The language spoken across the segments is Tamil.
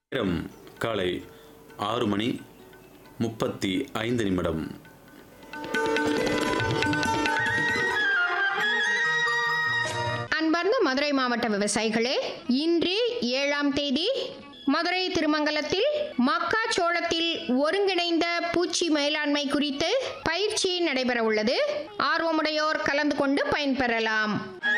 நேரம் காலை ஆறு மணி முப்பத்தி ஐந்து நிமிடம் அன்பார்ந்த மதுரை மாவட்ட விவசாயிகளே இன்று ஏழாம் தேதி மதுரை திருமங்கலத்தில் மக்காச்சோளத்தில் ஒருங்கிணைந்த பூச்சி மேலாண்மை குறித்து பயிற்சி நடைபெற உள்ளது ஆர்வமுடையோர் கலந்து கொண்டு பயன்பெறலாம்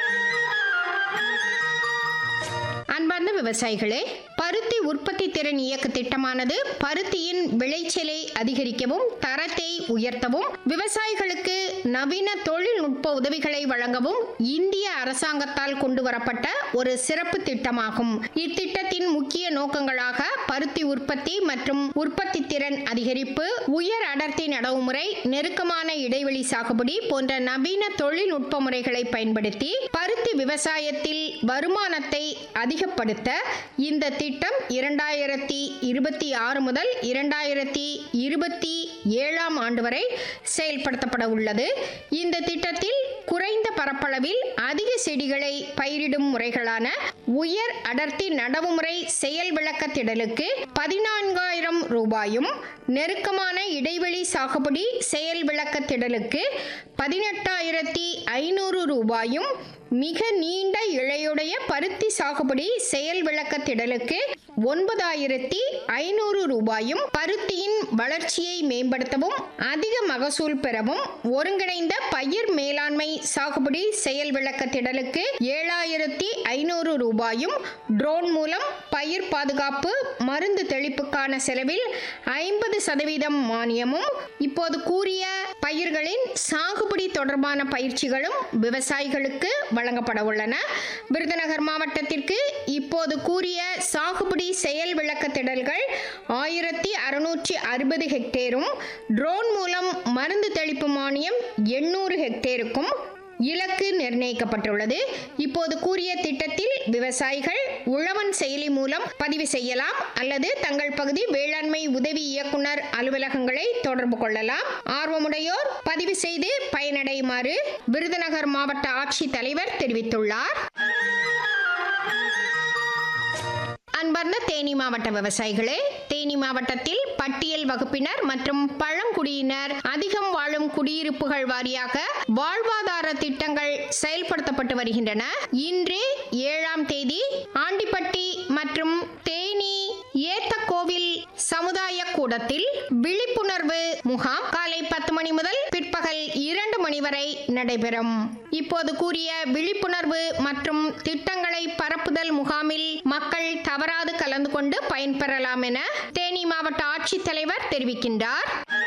அன்பார்ந்த விவசாயிகளே பருத்தி உற்பத்தி திறன் இயக்க திட்டமானது பருத்தியின் விளைச்சலை அதிகரிக்கவும் தரத்தை உயர்த்தவும் விவசாயிகளுக்கு நவீன தொழில்நுட்ப உதவிகளை வழங்கவும் இந்திய அரசாங்கத்தால் கொண்டு வரப்பட்ட ஒரு சிறப்பு திட்டமாகும் இத்திட்டத்தின் முக்கிய நோக்கங்களாக பருத்தி உற்பத்தி மற்றும் உற்பத்தி திறன் அதிகரிப்பு உயர் அடர்த்தி நடவுமுறை நெருக்கமான இடைவெளி சாகுபடி போன்ற நவீன தொழில்நுட்ப முறைகளை பயன்படுத்தி பருத்தி விவசாயத்தில் வருமானத்தை அதிகப்படுத்த இந்த திட்டம் இரண்டாயிரத்தி இருபத்தி ஆறு முதல் இரண்டாயிரத்தி இருபத்தி ஏழாம் ஆண்டு வரை செயல்படுத்தப்பட உள்ளது இந்த திட்டத்தில் குறைந்த பரப்பளவில் அதிக செடிகளை பயிரிடும் முறைகளான உயர் அடர்த்தி நடவுமுறை செயல் விளக்க திடலுக்கு பதினான்காயிரம் ரூபாயும் நெருக்கமான இடைவெளி சாகுபடி செயல் விளக்க திடலுக்கு பதினெட்டாயிரத்தி ஐநூறு ரூபாயும் மிக நீண்ட இழையுடைய பருத்தி சாகுபடி செயல் விளக்க திடலுக்கு ஒன்பதாயிரத்தி ஐநூறு ரூபாயும் பருத்தியின் வளர்ச்சியை மேம்படுத்தவும் அதிக மகசூல் பெறவும் ஒருங்கிணைந்த பயிர் மேலாண்மை சாகுபடி செயல் விளக்க திடலுக்கு ஏழாயிரத்தி ஐநூறு ரூபாயும் ட்ரோன் மூலம் பயிர் பாதுகாப்பு மருந்து தெளிப்புக்கான செலவில் ஐம்பது சதவீதம் மானியமும் இப்போது கூறிய பயிர்களின் சாகுபடி தொடர்பான பயிற்சிகளும் விவசாயிகளுக்கு வழங்கப்பட உள்ளன விருதுநகர் மாவட்டத்திற்கு இப்போது கூறிய சாகுபடி செயல் விளக்க திடல்கள் ஆயிரத்தி அறுநூற்றி அறுபது ஹெக்டேரும் ட்ரோன் மூலம் மருந்து தெளிப்பு மானியம் எண்ணூறு ஹெக்டேருக்கும் இலக்கு நிர்ணயிக்கப்பட்டுள்ளது இப்போது கூறிய திட்டத்தில் விவசாயிகள் உழவன் செயலி மூலம் பதிவு செய்யலாம் அல்லது தங்கள் பகுதி வேளாண்மை உதவி இயக்குனர் அலுவலகங்களை தொடர்பு கொள்ளலாம் ஆர்வமுடையோர் பதிவு செய்து பயனடையுமாறு விருதுநகர் மாவட்ட ஆட்சித் தலைவர் தெரிவித்துள்ளார் அன்பார்ந்த தேனி மாவட்ட விவசாயிகளே தேனி மாவட்டத்தில் பட்டியல் வகுப்பினர் மற்றும் பழங்குடியினர் அதிகம் வாழும் குடியிருப்புகள் வாரியாக வாழ்வாதார திட்டங்கள் செயல்படுத்தப்பட்டு வருகின்றன இன்று ஏழாம் தேதி ஆண்டிப்பட்டி மற்றும் தேனி ஏத்தக்கோவில் சமுதாய கூடத்தில் விழிப்புணர்வு முகாம் காலை பத்து மணி முதல் பிற்பகல் இரண்டு மணி வரை நடைபெறும் இப்போது கூறிய விழிப்புணர்வு மற்றும் திட்டங்களை பரப்புதல் முகாமில் மக்கள் தவறாது கலந்து கொண்டு பயன்பெறலாம் என தேனி மாவட்ட ஆட்சித்தலைவர் தெரிவிக்கின்றார்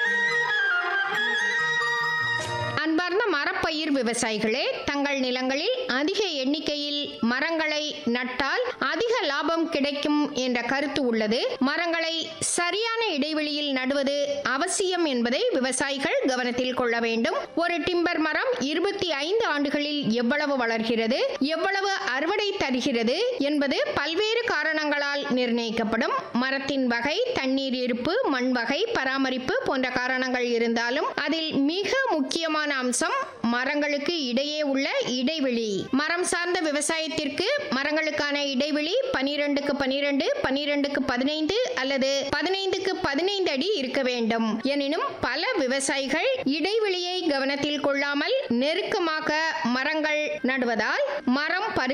அன்பார்ந்த மரப்பயிர் விவசாயிகளே தங்கள் நிலங்களில் அதிக எண்ணிக்கையில் மரங்களை நட்டால் அதிக லாபம் கிடைக்கும் என்ற கருத்து உள்ளது மரங்களை சரியான இடைவெளியில் நடுவது அவசியம் என்பதை விவசாயிகள் கவனத்தில் கொள்ள வேண்டும் ஒரு டிம்பர் மரம் இருபத்தி ஐந்து ஆண்டுகளில் எவ்வளவு வளர்கிறது எவ்வளவு அறுவடை தருகிறது என்பது பல்வேறு காரணங்களால் நிர்ணயிக்கப்படும் மரத்தின் வகை தண்ணீர் இருப்பு மண் வகை பராமரிப்பு போன்ற காரணங்கள் இருந்தாலும் அதில் மிக முக்கியமான அம்சம் மரங்களுக்கு இடையே உள்ள இடைவெளி மரம் சார்ந்த விவசாயத்திற்கு மரங்களுக்கான இடைவெளி பனிரெண்டுக்கு பனிரெண்டு பனிரெண்டுக்கு பதினைந்து அல்லது பதினைந்துக்கு பதினைந்து அடி இருக்க வேண்டும் எனினும் பல விவசாயிகள் இடைவெளியை கவனத்தில் கொள்ளாமல் நெருக்கமாக மரங்கள் நடுவதால் மரம் பறி